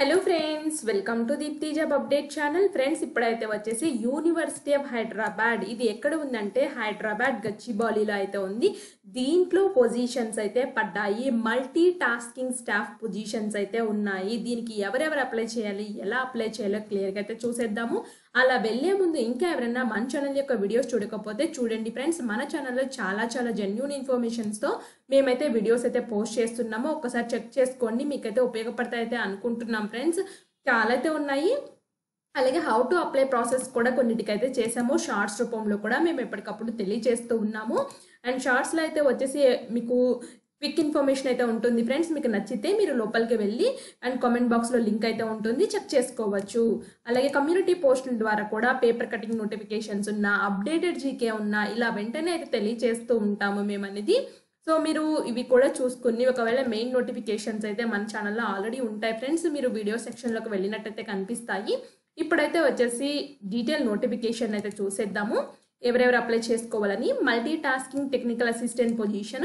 hello friends welcome to Deepti job update channel friends ఇప్పుడైతే వచ్చేసి university of Hyderabad ఇది ఎక్కడ ఉందంటే హైదరాబాద్ గచ్చిబౌలిలో అయితే ఉంది దీంట్లో పొజిషన్స్ అయితే పడ్డాయి మల్టీ టాస్కింగ్ స్టాఫ్ పొజిషన్స్ అయితే ఉన్నాయి దీనికి ఎవరెవరు అప్లై చేయాలి ఎలా అప్లై చేయాలో క్లియర్గా అయితే చూసేద్దాము అలా వెళ్ళే ముందు ఇంకా ఎవరైనా మన ఛానల్ యొక్క వీడియోస్ చూడకపోతే చూడండి ఫ్రెండ్స్ మన ఛానల్లో చాలా చాలా జెన్యున్ ఇన్ఫర్మేషన్స్తో మేమైతే వీడియోస్ అయితే పోస్ట్ చేస్తున్నాము ఒకసారి చెక్ చేసుకోండి మీకైతే ఉపయోగపడతాయి అయితే అనుకుంటున్నాం ఫ్రెండ్స్ చాలా అయితే ఉన్నాయి అలాగే హౌ టు అప్లై ప్రాసెస్ కూడా కొన్నిటికైతే చేసాము షార్ట్స్ రూపంలో కూడా మేము ఎప్పటికప్పుడు తెలియజేస్తూ ఉన్నాము అండ్ షార్ట్స్లో అయితే వచ్చేసి మీకు క్విక్ ఇన్ఫర్మేషన్ అయితే ఉంటుంది ఫ్రెండ్స్ మీకు నచ్చితే మీరు లోపలికి వెళ్ళి అండ్ కామెంట్ బాక్స్లో లింక్ అయితే ఉంటుంది చెక్ చేసుకోవచ్చు అలాగే కమ్యూనిటీ పోస్టుల ద్వారా కూడా పేపర్ కటింగ్ నోటిఫికేషన్స్ ఉన్నా అప్డేటెడ్ జీకే ఉన్నా ఇలా వెంటనే అయితే తెలియజేస్తూ ఉంటాము మేము అనేది సో మీరు ఇవి కూడా చూసుకుని ఒకవేళ మెయిన్ నోటిఫికేషన్స్ అయితే మన ఛానల్లో ఆల్రెడీ ఉంటాయి ఫ్రెండ్స్ మీరు వీడియో సెక్షన్లోకి వెళ్ళినట్టయితే కనిపిస్తాయి ఇప్పుడైతే వచ్చేసి డీటెయిల్ నోటిఫికేషన్ అయితే చూసేద్దాము ఎవరెవరు అప్లై చేసుకోవాలని multi tasking technical assistant position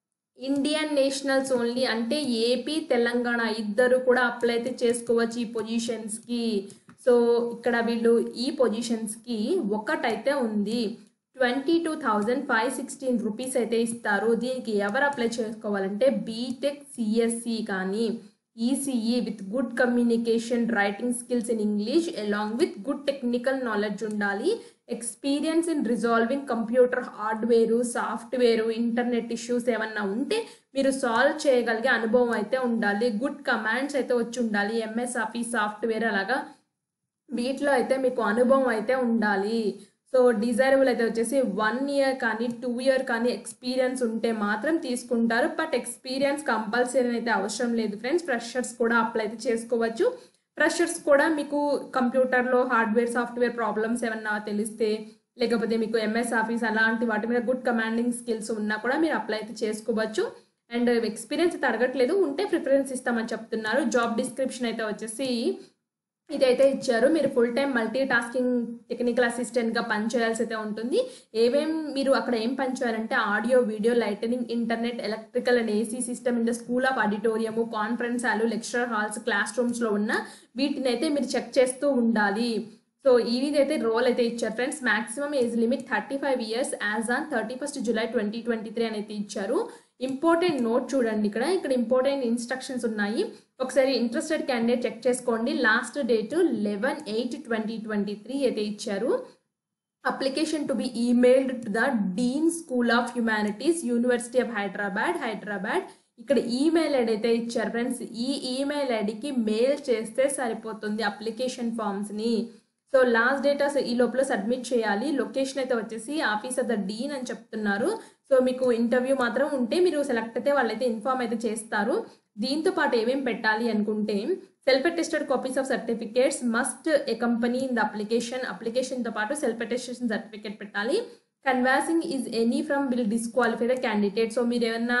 Indian nationals only అంటే ఏపీ తెలంగాణ ఇద్దరు కూడా అప్లై అయితే చేసుకోవచ్చు ఈ పొజిషన్స్కి సో ఇక్కడ వీళ్ళు ఈ పొజిషన్స్కి ఒకటైతే ఉంది twenty two thousand five sixteen rupees అయితే ఇస్తారు దీనికి ఎవరు అప్లై చేసుకోవాలంటే బీటెక్ సిఎస్సి కానీ ECE with good communication writing skills in English along with good technical knowledge ఉండాలి experience in resolving computer hardware software internet issues ఏమన్నా ఉంటే మీరు సాల్వ్ చేయగలిగే అనుభవం అయితే ఉండాలి గుడ్ కమాండ్స్ అయితే వచ్చి ఉండాలి ఎంఎస్ ఆఫీస్ సాఫ్ట్వేర్ అలాగా వీటిలో అయితే మీకు అనుభవం అయితే ఉండాలి సో డిజైరబుల్ అయితే వచ్చేసి వన్ ఇయర్ కానీ టూ ఇయర్ కానీ ఎక్స్పీరియన్స్ ఉంటే మాత్రం తీసుకుంటారు బట్ ఎక్స్పీరియన్స్ కంపల్సరీ అయితే అవసరం లేదు ఫ్రెండ్స్ ఫ్రెషర్స్ కూడా అప్లై అయితే చేసుకోవచ్చు ఫ్రెషర్స్ కూడా మీకు కంప్యూటర్లో హార్డ్వేర్ సాఫ్ట్వేర్ ప్రాబ్లమ్స్ ఏమన్నా తెలిస్తే లేకపోతే మీకు ఎంఎస్ ఆఫీస్ అలాంటి వాటి మీద గుడ్ కమాండింగ్ స్కిల్స్ ఉన్నా కూడా మీరు అప్లై అయితే చేసుకోవచ్చు అండ్ ఎక్స్పీరియన్స్ అయితే అడగట్లేదు ఉంటే ప్రిఫరెన్స్ ఇస్తామని చెప్తున్నారు జాబ్ డిస్క్రిప్షన్ అయితే వచ్చేసి ఇదైతే ఇచ్చారు మీరు full time multi tasking technical అసిస్టెంట్గా పనిచేయాల్సి అయితే ఉంటుంది ఏమేం మీరు అక్కడ ఏం పనిచేయాలంటే audio video lightning internet electrical and AC system in the school of auditorium conference hall lecturer halls class రూమ్స్లో ఉన్న వీటిని అయితే మీరు చెక్ చేస్తూ ఉండాలి సో ఇదైతే రోల్ అయితే ఇచ్చారు friends maximum age limit thirty five years as on thirty first July twenty twenty three అని అయితే ఇచ్చారు ఇంపార్టెంట్ నోట్ చూడండి ఇక్కడ ఇక్కడ ఇంపార్టెంట్ ఇన్స్ట్రక్షన్స్ ఉన్నాయి ఒకసారి ఇంట్రెస్టెడ్ క్యాండిడేట్ చెక్ చేసుకోండి last date eleven eight twenty twenty three అయితే ఇచ్చారు application to be emailed to the dean school of humanities university of Hyderabad Hyderabad ఇక్కడ ఈమెయిల్ ఐడి అయితే ఇచ్చారు ఫ్రెండ్స్ ఈ ఈమెయిల్ ఐడికి మెయిల్ చేస్తే సరిపోతుంది అప్లికేషన్ ఫామ్స్ని సో లాస్ట్ డేట్ ఈ లోపల సబ్మిట్ చేయాలి లొకేషన్ అయితే వచ్చేసి ఆఫీస్ ఆఫ్ ద డీన్ అని చెప్తున్నారు సో మీకు ఇంటర్వ్యూ మాత్రం ఉంటే మీరు సెలెక్ట్ అయితే వాళ్ళైతే ఇన్ఫామ్ అయితే చేస్తారు దీంతో పాటు ఏమేం పెట్టాలి అనుకుంటే self attested copies of certificates must a company in the application అప్లికేషన్తో పాటు సెల్ఫ్ అటెస్టేషన్ సర్టిఫికేట్ పెట్టాలి canvassing is any from will disqualify the candidate so మీరు ఏమన్నా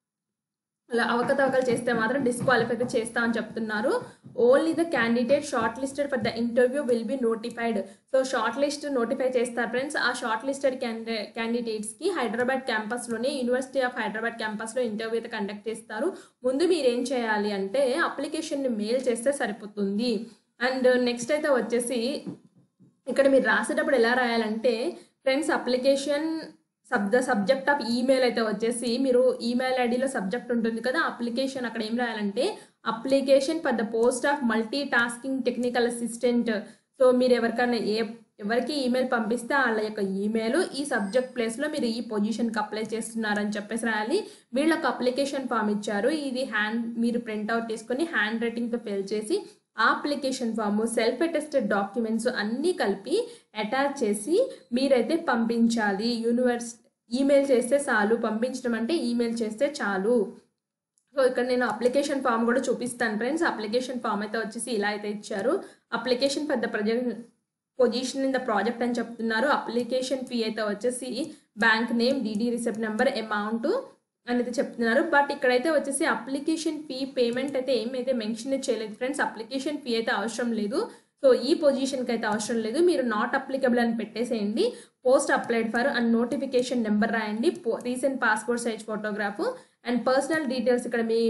అలా అవకతవకలు చేస్తే మాత్రం డిస్క్వాలిఫై అయితే చేస్తామని చెప్తున్నారు only the candidate short listed for the interview will be notified so short list notify చేస్తారు ఫ్రెండ్స్ ఆ షార్ట్ లిస్టెడ్ క్యాండి క్యాండిడేట్స్కి హైదరాబాద్ క్యాంపస్లోనే యూనివర్సిటీ ఆఫ్ హైదరాబాద్ క్యాంపస్లో ఇంటర్వ్యూ అయితే కండక్ట్ చేస్తారు ముందు మీరు ఏం చేయాలి అంటే అప్లికేషన్ని మెయిల్ చేస్తే సరిపోతుంది అండ్ నెక్స్ట్ అయితే వచ్చేసి ఇక్కడ మీరు రాసేటప్పుడు ఎలా రాయాలంటే friends application sub the subject of email అయితే వచ్చేసి మీరు ఈమెయిల్ ఐడిలో సబ్జెక్ట్ ఉంటుంది కదా అప్లికేషన్ అక్కడ ఏం రాయాలంటే application for the post of multi tasking technical assistant so మీరు ఎవరికైనా ఏ ఎవరికి ఈమెయిల్ పంపిస్తే వాళ్ళ యొక్క ఈమెయిల్ ఈ సబ్జెక్ట్ ప్లేస్లో మీరు ఈ పొజిషన్కి అప్లై చేస్తున్నారని చెప్పేసి రాయాలి వీళ్ళకి అప్లికేషన్ ఫామ్ ఇచ్చారు ఇది హ్యాండ్ మీరు ప్రింట్అవుట్ తీసుకొని హ్యాండ్ రైటింగ్తో ఫిల్ చేసి application form self attested documents అన్నీ కలిపి అటాచ్ చేసి మీరైతే పంపించాలి యూనివర్స్ ఈమెయిల్ చేస్తే చాలు పంపించడం అంటే ఈమెయిల్ చేస్తే చాలు సో ఇక్కడ నేను అప్లికేషన్ ఫామ్ కూడా చూపిస్తాను ఫ్రెండ్స్ అప్లికేషన్ ఫామ్ అయితే వచ్చేసి ఇలా అయితే ఇచ్చారు అప్లికేషన్ పెద్ద present position in the project అని చెప్తున్నారు అప్లికేషన్ ఫీ అయితే వచ్చేసి bank name DD receipt number amount అనేది చెప్తున్నారు బట్ ఇక్కడైతే వచ్చేసి అప్లికేషన్ ఫీ పేమెంట్ అయితే ఏమైతే మెన్షన్ చేయలేదు ఫ్రెండ్స్ అప్లికేషన్ ఫీ అయితే అవసరం లేదు సో ఈ పొజిషన్కి అయితే అవసరం లేదు మీరు నాట్ అప్లికబుల్ అని పెట్టేసేయండి post applied for and notification number రాయండి recent passport size photograph and personal details ఇక్కడ మీ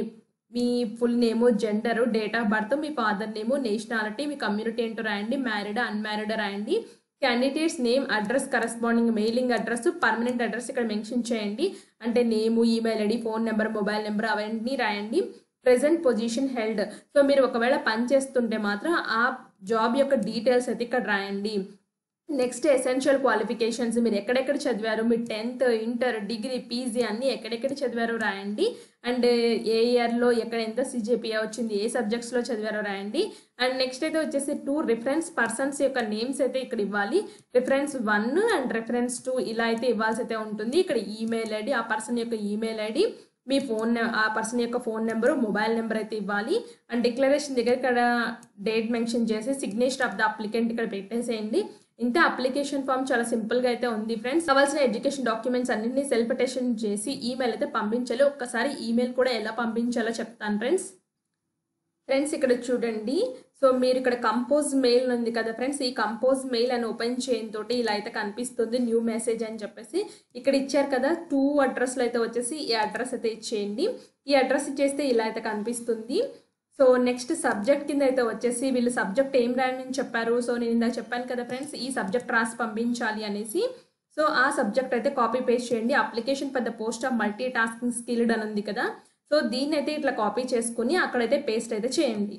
మీ full name gender date of birth మీ ఫాదర్ నేము నేషనాలిటీ మీ కమ్యూనిటీ ఏంటో రాయండి మ్యారీడ్ అన్మ్యారీడ్ రాయండి candidates name address corresponding mailing address permanent address ఇక్కడ మెన్షన్ చేయండి అంటే name email ID phone number mobile number అవన్నీ రాయండి ప్రెసెంట్ పొజిషన్ హెల్డ్ సో మీరు ఒకవేళ పని చేస్తుంటే మాత్రం ఆ జాబ్ యొక్క డీటెయిల్స్ అయితే ఇక్కడ రాయండి నెక్స్ట్ ఎసెన్షియల్ క్వాలిఫికేషన్స్ మీరు ఎక్కడెక్కడ చదివారు మీ టెన్త్ ఇంటర్ డిగ్రీ పీజీ అన్నీ ఎక్కడెక్కడ చదివారో రాయండి అండ్ ఏ ఇయర్లో ఎక్కడ ఎంత సిజేపిఏ వచ్చింది ఏ సబ్జెక్ట్స్లో చదివారో రాయండి అండ్ నెక్స్ట్ అయితే వచ్చేసి టూ రిఫరెన్స్ పర్సన్స్ యొక్క నేమ్స్ అయితే ఇక్కడ ఇవ్వాలి reference one and reference two ఇలా అయితే ఇవ్వాల్సి అయితే ఉంటుంది ఇక్కడ ఈమెయిల్ ఐడి ఆ పర్సన్ యొక్క ఈమెయిల్ ఐడి మీ ఫోన్ ఆ పర్సన్ యొక్క ఫోన్ నెంబరు మొబైల్ నెంబర్ అయితే ఇవ్వాలి అండ్ డిక్లరేషన్ దగ్గర ఇక్కడ డేట్ మెన్షన్ చేసి సిగ్నేచర్ ఆఫ్ ద అప్లికెంట్ ఇక్కడ పెట్టేసేయండి ఇంతే అప్లికేషన్ ఫామ్ చాలా సింపుల్గా అయితే ఉంది ఫ్రెండ్స్ కావాల్సిన ఎడ్యుకేషన్ డాక్యుమెంట్స్ అన్నింటినీ సెల్ఫ్ అటెషన్ చేసి ఈమెయిల్ అయితే పంపించాలి ఒక్కసారి ఈమెయిల్ కూడా ఎలా పంపించాలో చెప్తాను ఫ్రెండ్స్ ఫ్రెండ్స్ ఇక్కడ చూడండి సో మీరు ఇక్కడ కంపోజ్ మెయిల్ ఉంది కదా ఫ్రెండ్స్ ఈ కంపోజ్ మెయిల్ అని ఓపెన్ చేయని తోటి ఇలా అయితే కనిపిస్తుంది న్యూ మెసేజ్ అని చెప్పేసి ఇక్కడ ఇచ్చారు కదా టూ అడ్రస్లు అయితే వచ్చేసి ఈ అడ్రస్ అయితే ఇచ్చేయండి ఈ అడ్రస్ ఇచ్చేస్తే ఇలా అయితే కనిపిస్తుంది సో నెక్స్ట్ సబ్జెక్ట్ కింద అయితే వచ్చేసి వీళ్ళు సబ్జెక్ట్ ఏం రాయని చెప్పారు సో నేను ఇందాక చెప్పాను కదా ఫ్రెండ్స్ ఈ సబ్జెక్ట్ రాసి పంపించాలి అనేసి సో ఆ సబ్జెక్ట్ అయితే కాపీ పేస్ట్ చేయండి application for the post of multi tasking skilled అని ఉంది కదా సో దీన్ని అయితే ఇట్లా కాపీ చేసుకుని అక్కడైతే పేస్ట్ అయితే చేయండి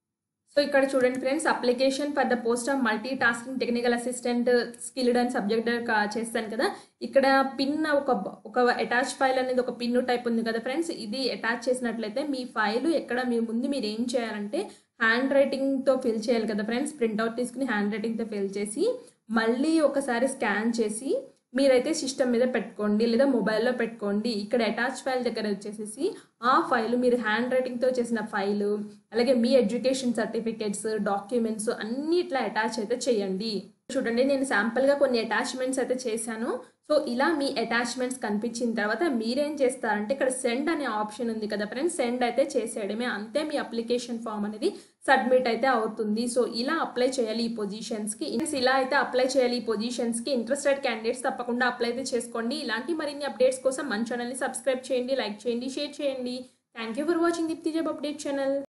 సో ఇక్కడ చూడండి friends application for the post of multi tasking technical assistant skilled and subject చేస్తాను కదా ఇక్కడ పిన్ ఒక ఒక అటాచ్ ఫైల్ అనేది ఒక పిన్ టైప్ ఉంది కదా ఫ్రెండ్స్ ఇది అటాచ్ చేసినట్లయితే మీ ఫైల్ ఎక్కడ మీ ముందు మీరు ఏం చేయాలంటే హ్యాండ్ రైటింగ్తో ఫిల్ చేయాలి కదా ఫ్రెండ్స్ ప్రింట్అవుట్ తీసుకుని హ్యాండ్ రైటింగ్తో ఫిల్ చేసి మళ్ళీ ఒకసారి స్కాన్ చేసి మీరైతే సిస్టమ్ మీద పెట్టుకోండి లేదా మొబైల్లో పెట్టుకోండి ఇక్కడ అటాచ్ ఫైల్ దగ్గర వచ్చేసేసి ఆ ఫైల్ మీరు హ్యాండ్ రైటింగ్తో చేసిన ఫైలు అలాగే మీ ఎడ్యుకేషన్ సర్టిఫికేట్స్ డాక్యుమెంట్స్ అన్ని ఇట్లా అటాచ్ అయితే చేయండి చూడండి నేను శాంపుల్గా కొన్ని అటాచ్మెంట్స్ అయితే చేశాను సో ఇలా మీ అటాచ్మెంట్స్ కనిపించిన తర్వాత మీరేం చేస్తారంటే ఇక్కడ సెండ్ అనే ఆప్షన్ ఉంది కదా ఫ్రెండ్స్ సెండ్ అయితే చేసేయడమే అంతే మీ అప్లికేషన్ ఫామ్ అనేది సబ్మిట్ అయితే అవుతుంది సో ఇలా అప్లై చేయాలి ఈ పొజిషన్స్కి ఇలా అయితే అప్లై చేయాలి ఈ పొజిషన్స్కి ఇంట్రెస్టెడ్ క్యాండిడేట్స్ తప్పకుండా అప్లై అయితే చేసుకోండి ఇలాంటి మరిన్ని అప్డేట్స్ కోసం మన ఛానల్ని సబ్స్క్రైబ్ చేయండి లైక్ చేయండి షేర్ చేయండి thank you for watching Deepti job update channel